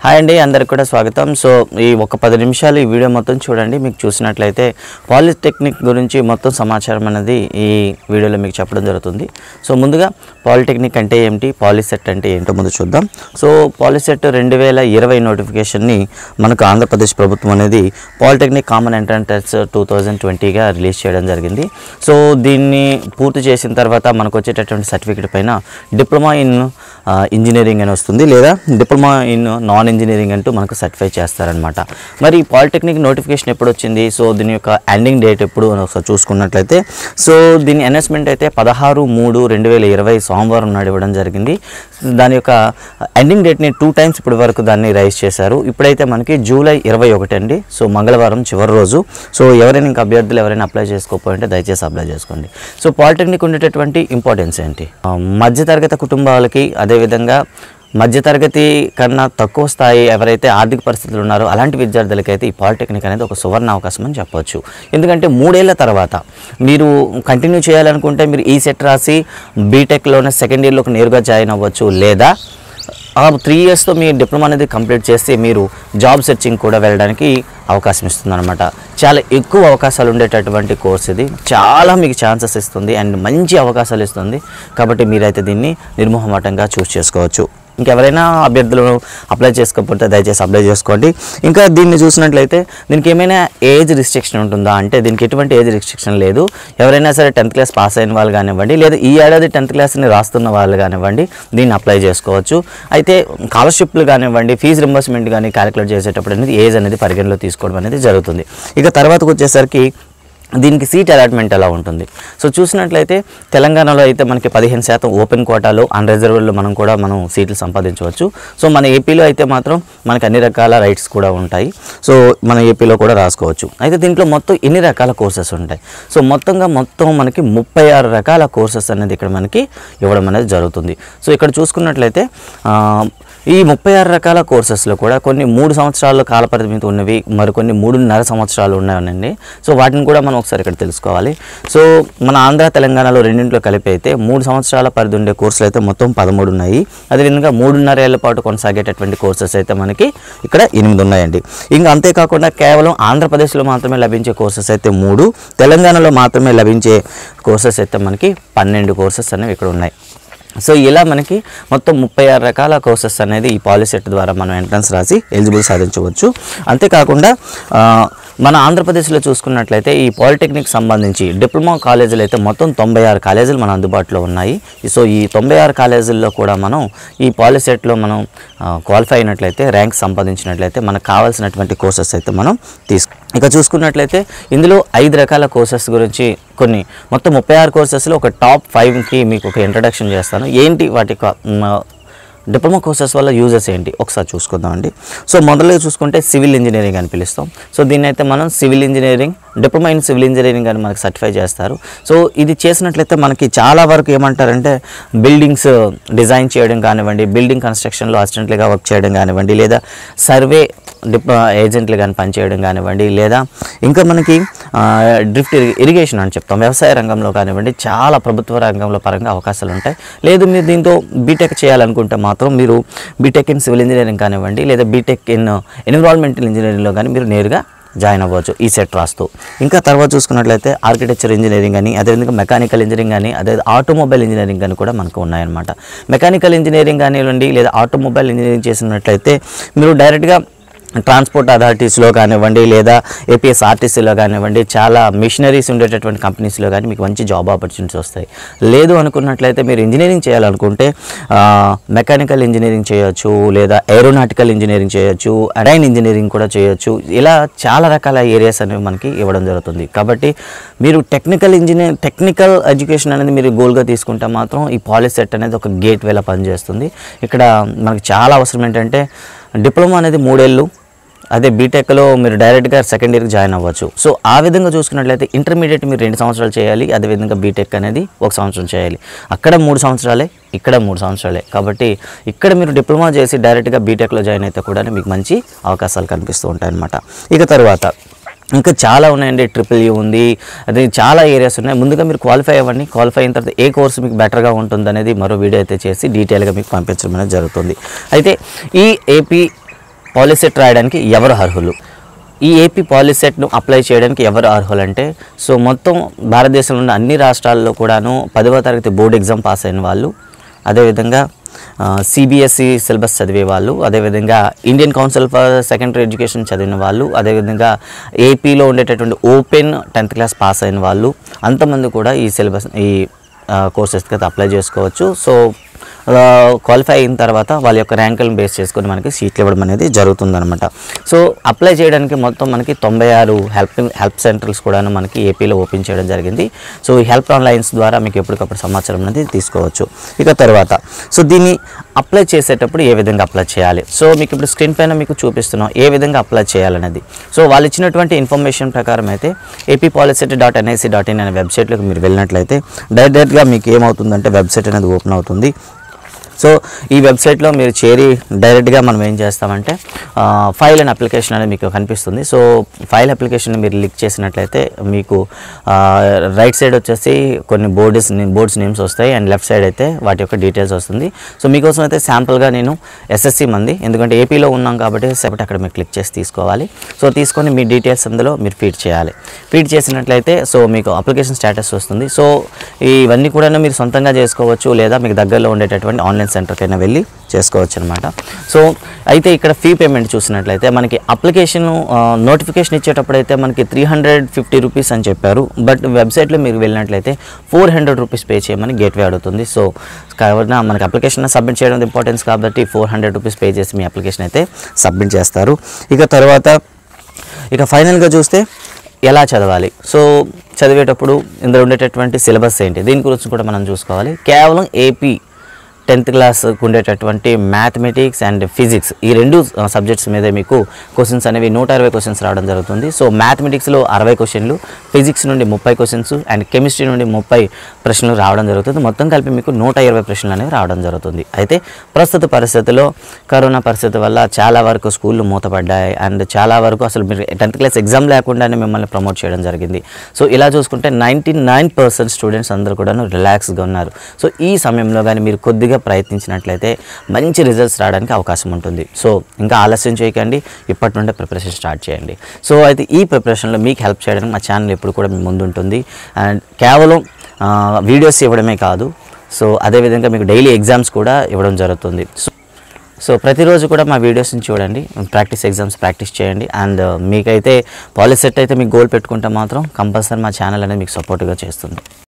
hi అండి అందరికి కూడా స్వాగతం సో ఈ ఒక పది నిమిషాలు ఈ వీడియో మొత్తం చూడండి మీకు చూసినట్లయితే పాలిటెక్నిక్ గురించి మొత్తం సమాచారం అనేది ఈ వీడియోలో మీకు చెప్పడం జరుగుతుంది సో ముందుగా పాలిటెక్నిక్ అంటే ఏమిటి పాలిసెట్ అంటే ఏంటో ముందు చూద్దాం సో పాలిసెట్ రెండు వేల ఇరవై నోటిఫికేషన్ని మనకు ఆంధ్రప్రదేశ్ ప్రభుత్వం అనేది polytechnic common entrance test two thousand ట్వంటీగా రిలీజ్ చేయడం జరిగింది సో దీన్ని పూర్తి చేసిన తర్వాత మనకు వచ్చేటటువంటి సర్టిఫికేట్ పైన డిప్లొమా ఇన్ ఇంజనీరింగ్ అని వస్తుంది లేదా డిప్లొమా ఇన్ నాన్ ఇంజనీరింగ్ అంటూ మనకు సర్టిఫై చేస్తారనమాట మరి పాలిటెక్నిక్ నోటిఫికేషన్ ఎప్పుడు వచ్చింది సో దీని యొక్క ఎండింగ్ డేట్ ఎప్పుడు అని ఒకసారి చూసుకున్నట్లయితే సో దీని అనౌన్స్మెంట్ అయితే పదహారు మూడు రెండు వేల ఇరవై సోమవారం నాడు ఇవ్వడం జరిగింది దాని యొక్క ఎండింగ్ డేట్ని టూ టైమ్స్ ఇప్పటి వరకు దాన్ని రైజ్ చేశారు ఇప్పుడైతే మనకి జూలై ఇరవై ఒకటి అండి సో మంగళవారం చివరి రోజు సో ఎవరైనా ఇంకా అభ్యర్థులు ఎవరైనా అప్లై చేసుకోకపోయింటే దయచేసి అప్లై చేసుకోండి సో పాలిటెక్నిక్ ఉండేటటువంటి ఇంపార్టెన్స్ ఏంటి ఆ, మధ్యతరగతి కుటుంబాలకి అదేవిధంగా మధ్యతరగతి కన్నా తక్కువ స్థాయి ఎవరైతే ఆర్థిక పరిస్థితులు ఉన్నారో అలాంటి విద్యార్థులకైతే ఈ పాలిటెక్నిక్ అనేది ఒక సువర్ణ అవకాశం అని చెప్పొచ్చు ఎందుకంటే మూడేళ్ల తర్వాత మీరు కంటిన్యూ చేయాలనుకుంటే మీరు ఈ సెట్ రాసి బీటెక్లోనే సెకండ్ ఇయర్లోకి నేరుగా జాయిన్ అవ్వచ్చు లేదా ఆ త్రీ ఇయర్స్తో మీ డిప్లొమా అనేది కంప్లీట్ చేస్తే మీరు జాబ్ సెర్చింగ్ కూడా వెళ్ళడానికి అవకాశం ఇస్తుంది అనమాట చాలా ఎక్కువ అవకాశాలు ఉండేటటువంటి కోర్స్ ఇది చాలా మీకు ఛాన్సెస్ ఇస్తుంది అండ్ మంచి అవకాశాలు ఇస్తుంది కాబట్టి మీరైతే దీన్ని నిర్మోహమాటంగా చూస్ చేసుకోవచ్చు ఇంకెవరైనా అభ్యర్థులు అప్లై చేసుకోకపోతే దయచేసి అప్లై చేసుకోండి ఇంకా దీన్ని చూసినట్లయితే దీనికి ఏమైనా ఏజ్ రిస్ట్రిక్షన్ ఉంటుందా అంటే దీనికి ఎటువంటి ఏజ్ రిస్ట్రిక్షన్ లేదు ఎవరైనా సరే టెన్త్ క్లాస్ పాస్ అయిన వాళ్ళు కానివ్వండి లేదా ఈ ఏడాది టెన్త్ క్లాస్ని రాస్తున్న వాళ్ళు కానివ్వండి దీన్ని అప్లై చేసుకోవచ్చు అయితే స్కాలర్షిప్లు కానివ్వండి ఫీజు రింబర్స్మెంట్ కానీ క్యాలిక్యులేట్ చేసేటప్పుడు అనేది ఏజ్ అనేది పరిగణలో తీసుకోవడం అనేది జరుగుతుంది ఇక తర్వాతకు వచ్చేసరికి దీనికి సీట్ అలాట్మెంట్ ఎలా ఉంటుంది సో చూసినట్లయితే తెలంగాణలో అయితే మనకి పదిహేను శాతం ఓపెన్ కోటాలో అన్రిజర్వ్డ్లో మనం కూడా మనం సీట్లు సంపాదించవచ్చు సో మన ఏపీలో అయితే మాత్రం మనకి అన్ని రకాల రైట్స్ కూడా ఉంటాయి సో మన ఏపీలో కూడా రాసుకోవచ్చు అయితే దీంట్లో మొత్తం ఎన్ని రకాల కోర్సెస్ ఉంటాయి సో మొత్తంగా మొత్తం మనకి ముప్పై ఆరు రకాల కోర్సెస్ అనేది ఇక్కడ మనకి ఇవ్వడం అనేది జరుగుతుంది సో ఇక్కడ చూసుకున్నట్లయితే ఆ, ఈ ముప్పై ఆరు రకాల కోర్సెస్లో కూడా కొన్ని మూడు సంవత్సరాల కాల పరిమితి ఉన్నవి మరికొన్ని మూడున్నర సంవత్సరాలు ఉన్నాయండి సో వాటిని కూడా మనం ఒకసారి ఇక్కడ తెలుసుకోవాలి సో మన ఆంధ్ర తెలంగాణలో రెండింటిలో కలిపి అయితే మూడు సంవత్సరాల పరిధి ఉండే కోర్సులు అయితే మొత్తం పదమూడు ఉన్నాయి అదేవిధంగా మూడున్నర ఏళ్ల పాటు కొనసాగేటటువంటి కోర్సెస్ అయితే మనకి ఇక్కడ ఎనిమిది ఉన్నాయండి ఇంకా అంతేకాకుండా కేవలం ఆంధ్రప్రదేశ్లో మాత్రమే లభించే కోర్సెస్ అయితే మూడు తెలంగాణలో మాత్రమే లభించే కోర్సెస్ అయితే మనకి పన్నెండు కోర్సెస్ అనేవి ఇక్కడ ఉన్నాయి సో ఇలా మనకి మొత్తం ముప్పై ఆరు రకాల కోర్సెస్ అనేది ఈ పాలిసెట్ ద్వారా మనం ఎంట్రన్స్ రాసి ఎలిజిబుల్ సాధించవచ్చు అంతేకాకుండా ఆ, మన ఆంధ్రప్రదేశ్లో చూసుకున్నట్లయితే ఈ పాలిటెక్నిక్ సంబంధించి డిప్లొమా కాలేజీలు అయితే మొత్తం తొంభై ఆరు కాలేజీలు మన అందుబాటులో ఉన్నాయి సో ఈ తొంభై ఆరు కాలేజీల్లో కూడా మనం ఈ పాలిసెట్లో మనం క్వాలిఫై అయినట్లయితే ర్యాంక్ సంపాదించినట్లయితే మనకు కావాల్సినటువంటి కోర్సెస్ అయితే మనం తీసుకు ఇక చూసుకున్నట్లయితే ఇందులో ఐదు రకాల కోర్సెస్ గురించి కొన్ని మొత్తం ముప్పై ఆరు కోర్సెస్లో ఒక టాప్ ఫైవ్కి మీకు ఒక ఇంట్రడక్షన్ చేస్తాను ఏంటి వాటి యొక్క, మ్, డిప్లొమా కోర్సెస్ వల్ల యూజెస్ ఏంటి ఒకసారి చూసుకుందామండి సో మొదలుగా చూసుకుంటే సివిల్ ఇంజనీరింగ్ అని పిలుస్తాం సో దీన్ని అయితే మనం civil engineering diploma in civil engineering అని మనకి సర్టిఫై చేస్తారు సో ఇది చేసినట్లయితే మనకి చాలా వరకు ఏమంటారంటే బిల్డింగ్స్ డిజైన్ చేయడం కానివ్వండి బిల్డింగ్ కన్స్ట్రక్షన్లో అసిస్టెంట్లుగా వర్క్ చేయడం కానివ్వండి లేదా సర్వే డిప్ ఏజెంట్లు కానీ పనిచేయడం కానివ్వండి లేదా ఇంకా మనకి డ్రిఫ్ట్ ఇరిగేషన్ అని చెప్తాం వ్యవసాయ రంగంలో కానివ్వండి చాలా ప్రభుత్వ రంగంలో పరంగా అవకాశాలు ఉంటాయి లేదు మీరు దీంతో బీటెక్ చేయాలనుకుంటే మాత్రం మీరు బీటెక్ ఇన్ సివిల్ ఇంజనీరింగ్ కానివ్వండి లేదా బీటెక్ ఇన్ ఎన్విరాన్మెంటల్ ఇంజనీరింగ్లో కానీ మీరు నేరుగా జాయిన్ అవ్వచ్చు ఈ సెట్ రాస్తూ ఇంకా తర్వాత చూసుకున్నట్లయితే ఆర్కిటెక్చర్ ఇంజనీరింగ్ అని అదేవిధంగా మెకానికల్ ఇంజనీరింగ్ అని అదే ఆటోమొబైల్ ఇంజనీరింగ్ అని కూడా మనకు ఉన్నాయన్నమాట మెకానికల్ ఇంజనీరింగ్ కానివ్వండి లేదా ఆటోమొబైల్ ఇంజనీరింగ్ చేసినట్లయితే మీరు డైరెక్ట్గా ట్రాన్స్పోర్ట్ అథారిటీస్లో కానివ్వండి లేదా ఏపీఎస్ ఆర్టీసీలో కానివ్వండి చాలా మిషనరీస్ ఉండేటటువంటి కంపెనీస్లో కానీ మీకు మంచి జాబ్ ఆపర్చునిటీస్ వస్తాయి లేదు అనుకున్నట్లయితే మీరు ఇంజనీరింగ్ చేయాలనుకుంటే మెకానికల్ ఇంజనీరింగ్ చేయొచ్చు లేదా ఏరోనాటికల్ ఇంజనీరింగ్ చేయొచ్చు అరైన్ ఇంజనీరింగ్ కూడా చేయొచ్చు ఇలా చాలా రకాల ఏరియాస్ అనేవి మనకి ఇవ్వడం జరుగుతుంది కాబట్టి మీరు టెక్నికల్ ఇంజనీర్ టెక్నికల్ ఎడ్యుకేషన్ అనేది మీరు గోల్గా తీసుకుంటే మాత్రం ఈ పాలిసెట్ అనేది ఒక గేట్ వేలా పనిచేస్తుంది ఇక్కడ మనకి చాలా అవసరం ఏంటంటే డిప్లొమా అనేది మూడేళ్ళు అదే బీటెక్లో మీరు డైరెక్ట్గా సెకండ్ ఇయర్కి జాయిన్ అవ్వచ్చు సో ఆ విధంగా చూసుకున్నట్లయితే ఇంటర్మీడియట్ మీరు రెండు సంవత్సరాలు చేయాలి అదేవిధంగా బీటెక్ అనేది ఒక సంవత్సరం చేయాలి అక్కడ మూడు సంవత్సరాలే ఇక్కడ మూడు సంవత్సరాలే కాబట్టి ఇక్కడ మీరు డిప్లొమా చేసి డైరెక్ట్గా బీటెక్లో జాయిన్ అయితే కూడా మీకు మంచి అవకాశాలు కనిపిస్తూ ఉంటాయి అన్నమాట ఇక తర్వాత ఇంకా చాలా ఉన్నాయండి ట్రిపుల్ ఈ ఉంది అది చాలా ఏరియాస్ ఉన్నాయి ముందుగా మీరు క్వాలిఫై అవ్వండి క్వాలిఫై అయిన తర్వాత ఏ కోర్సు మీకు బెటర్గా ఉంటుంది అనేది మరో వీడియో అయితే చేసి డీటెయిల్గా మీకు పంపించడం అనేది జరుగుతుంది అయితే ఈ ఏపీ పాలిసెట్ రాయడానికి ఎవరు అర్హులు ఈ ఏపీ పాలిసెట్ను అప్లై చేయడానికి ఎవరు అర్హులు అంటే సో మొత్తం భారతదేశంలో ఉన్న అన్ని రాష్ట్రాల్లో కూడాను పదవ తరగతి బోర్డు ఎగ్జామ్ పాస్ అయిన వాళ్ళు అదేవిధంగా సిబిఎస్ఈ సిలబస్ చదివే వాళ్ళు అదేవిధంగా Indian council for secondary education చదివిన వాళ్ళు అదేవిధంగా ఏపీలో ఉండేటటువంటి ఓపెన్ టెన్త్ క్లాస్ పాస్ అయిన వాళ్ళు అంతమంది కూడా ఈ సిలబస్ ఈ కోర్సెస్కి అయితే అప్లై చేసుకోవచ్చు సో క్వాలిఫై అయిన తర్వాత వాళ్ళ యొక్క ర్యాంకులను బేస్ చేసుకొని మనకి సీట్లు ఇవ్వడం అనేది జరుగుతుందన్నమాట సో అప్లై చేయడానికి మొత్తం మనకి తొంభై ఆరు హెల్ప్ హెల్ప్ సెంటర్స్ కూడా మనకి ఏపీలో ఓపెన్ చేయడం జరిగింది సో ఈ హెల్ప్ ఆన్లైన్స్ ద్వారా మీకు ఎప్పటికప్పుడు సమాచారం అనేది తీసుకోవచ్చు ఇక తర్వాత సో దీన్ని అప్లై చేసేటప్పుడు ఏ విధంగా అప్లై చేయాలి సో మీకు ఇప్పుడు స్క్రీన్ పైన మీకు చూపిస్తున్నాం ఏ విధంగా అప్లై చేయాలనేది సో వాళ్ళు ఇచ్చినటువంటి ఇన్ఫర్మేషన్ ప్రకారం అయితే AP polycet dot NIC dot in అనే వెబ్సైట్లోకి మీరు వెళ్ళినట్లయితే డైరెక్ట్గా మీకు ఏమవుతుందంటే వెబ్సైట్ అనేది ఓపెన్ అవుతుంది సో ఈ వెబ్సైట్లో మీరు చేరి డైరెక్ట్గా మనం ఏం చేస్తామంటే ఆ, ఫైల్ అండ్ అప్లికేషన్ అనేది మీకు కనిపిస్తుంది సో ఫైల్ అప్లికేషన్ మీరు క్లిక్ చేసినట్లయితే మీకు ఆ, రైట్ సైడ్ వచ్చేసి కొన్ని బోర్డ్స్ బోర్డ్స్ నేమ్స్ వస్తాయి అండ్ లెఫ్ట్ సైడ్ అయితే వాటి యొక్క డీటెయిల్స్ వస్తుంది సో మీకోసం అయితే శాంపుల్గా నేను ఎస్ఎస్సి మంది ఎందుకంటే ఏపీలో ఉన్నాం కాబట్టి సెపరేట్ అక్కడ మీరు క్లిక్ చేసి తీసుకోవాలి సో తీసుకొని మీ డీటెయిల్స్ అందులో మీరు ఫీడ్ చేయాలి ఫీడ్ చేసినట్లయితే సో మీకు అప్లికేషన్ స్టేటస్ వస్తుంది సో ఇవన్నీ కూడా మీరు సొంతంగా చేసుకోవచ్చు లేదా మీకు దగ్గరలో ఉండేటటువంటి ఆన్లైన్ సెంటర్కైనా వెళ్ళి చేసుకోవచ్చు అనమాట సో అయితే ఇక్కడ ఫీ పేమెంట్ చూసినట్లయితే మనకి అప్లికేషన్ నోటిఫికేషన్ ఇచ్చేటప్పుడు అయితే మనకి త్రీ హండ్రెడ్ ఫిఫ్టీ రూపీస్ అని చెప్పారు బట్ వెబ్సైట్లో మీరు వెళ్ళినట్లయితే ఫోర్ హండ్రెడ్ రూపీస్ పే చేయమని గేట్వే అడుగుతుంది సో కావున మనకి అప్లికేషన్ సబ్మిట్ చేయడం ఇంపార్టెన్స్ కాబట్టి ఫోర్ హండ్రెడ్ రూపీస్ పే చేసి మీ అప్లికేషన్ అయితే సబ్మిట్ చేస్తారు ఇక తర్వాత ఇక ఫైనల్గా చూస్తే ఎలా చదవాలి సో చదివేటప్పుడు ఇందులో ఉండేటటువంటి సిలబస్ ఏంటి దీని గురించి కూడా మనం చూసుకోవాలి కేవలం ఏపీ టెన్త్ క్లాస్కి ఉండేటటువంటి మ్యాథమెటిక్స్ అండ్ ఫిజిక్స్ ఈ రెండు సబ్జెక్ట్స్ మీదే మీకు క్వశ్చన్స్ అనేవి నూట అరవై క్వశ్చన్స్ రావడం జరుగుతుంది సో మ్యాథమెటిక్స్లో అరవై క్వశ్చన్లు ఫిజిక్స్ నుండి ముప్పై క్వశ్చన్స్ అండ్ కెమిస్ట్రీ నుండి ముప్పై ప్రశ్నలు రావడం జరుగుతుంది మొత్తం కలిపి మీకు నూట ఇరవై ప్రశ్నలు అనేవి రావడం జరుగుతుంది అయితే ప్రస్తుత పరిస్థితుల్లో కరోనా పరిస్థితి వల్ల చాలా వరకు స్కూళ్ళు మూతపడ్డాయి అండ్ చాలా వరకు అసలు మీరు టెన్త్ క్లాస్ ఎగ్జామ్ లేకుండానే మిమ్మల్ని ప్రమోట్ చేయడం జరిగింది సో ఇలా చూసుకుంటే నైంటీ నైన్ పర్సెంట్ స్టూడెంట్స్ అందరూ కూడా రిలాక్స్గా ఉన్నారు సో ఈ సమయంలో కానీ మీరు కొద్దిగా ప్రయత్నించినట్లయితే మంచి రిజల్ట్స్ రావడానికి అవకాశం ఉంటుంది సో ఇంకా ఆలస్యం చేయకండి ఇప్పటి నుండే ప్రిపరేషన్ స్టార్ట్ చేయండి సో అయితే ఈ ప్రిపరేషన్లో మీకు హెల్ప్ చేయడానికి మా ఛానల్ ఎప్పుడు కూడా మీ ముందు ఉంటుంది అండ్ కేవలం ఆ, వీడియోస్ ఇవ్వడమే కాదు సో అదేవిధంగా మీకు డైలీ ఎగ్జామ్స్ కూడా ఇవ్వడం జరుగుతుంది సో సో ప్రతిరోజు కూడా మా వీడియోస్ని చూడండి ప్రాక్టీస్ ఎగ్జామ్స్ ప్రాక్టీస్ చేయండి అండ్ మీకైతే పాలిసెట్ అయితే మీకు గోల్ పెట్టుకుంటే మాత్రం కంపల్సరీ మా ఛానల్ అనేది మీకు సపోర్ట్గా చేస్తుంది